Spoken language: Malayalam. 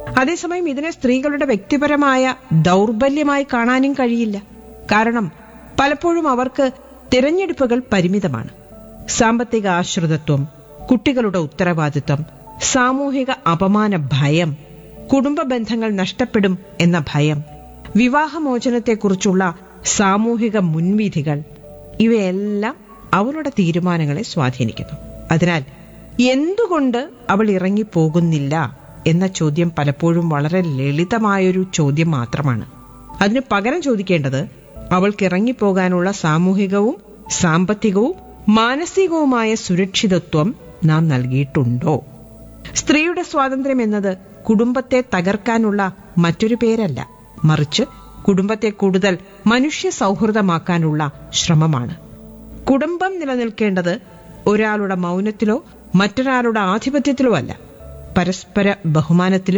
അതേസമയം ഇതിനെ സ്ത്രീകളുടെ വ്യക്തിപരമായ ദൗർബല്യമായി കാണാനും കഴിയില്ല കാരണം പലപ്പോഴും അവർക്ക് തിരഞ്ഞെടുപ്പുകൾ പരിമിതമാണ് സാമ്പത്തിക ആശ്രിതത്വം കുട്ടികളുടെ ഉത്തരവാദിത്വം സാമൂഹിക അപമാന ഭയം കുടുംബ ബന്ധങ്ങൾ നഷ്ടപ്പെടും എന്ന ഭയം വിവാഹമോചനത്തെക്കുറിച്ചുള്ള സാമൂഹിക മുൻവിധികൾ ഇവയെല്ലാം അവളുടെ തീരുമാനങ്ങളെ സ്വാധീനിക്കുന്നു അതിനാൽ എന്തുകൊണ്ട് അവൾ ഇറങ്ങിപ്പോകുന്നില്ല എന്ന ചോദ്യം പലപ്പോഴും വളരെ ലളിതമായൊരു ചോദ്യം മാത്രമാണ് അതിന് പകരം ചോദിക്കേണ്ടത് അവൾക്ക് ഇറങ്ങിപ്പോകാനുള്ള സാമൂഹികവും സാമ്പത്തികവും മാനസികവുമായ സുരക്ഷിതത്വം നാം നൽകിയിട്ടുണ്ടോ സ്ത്രീയുടെ സ്വാതന്ത്ര്യം എന്നത് കുടുംബത്തെ തകർക്കാനുള്ള മറ്റൊരു പേരല്ല മറിച്ച് കുടുംബത്തെ കൂടുതൽ മനുഷ്യ സൗഹൃദമാക്കാനുള്ള ശ്രമമാണ് കുടുംബം നിലനിൽക്കേണ്ടത് ഒരാളുടെ മൗനത്തിലോ മറ്റൊരാളുടെ ആധിപത്യത്തിലോ അല്ല പരസ്പര ബഹുമാനത്തിലും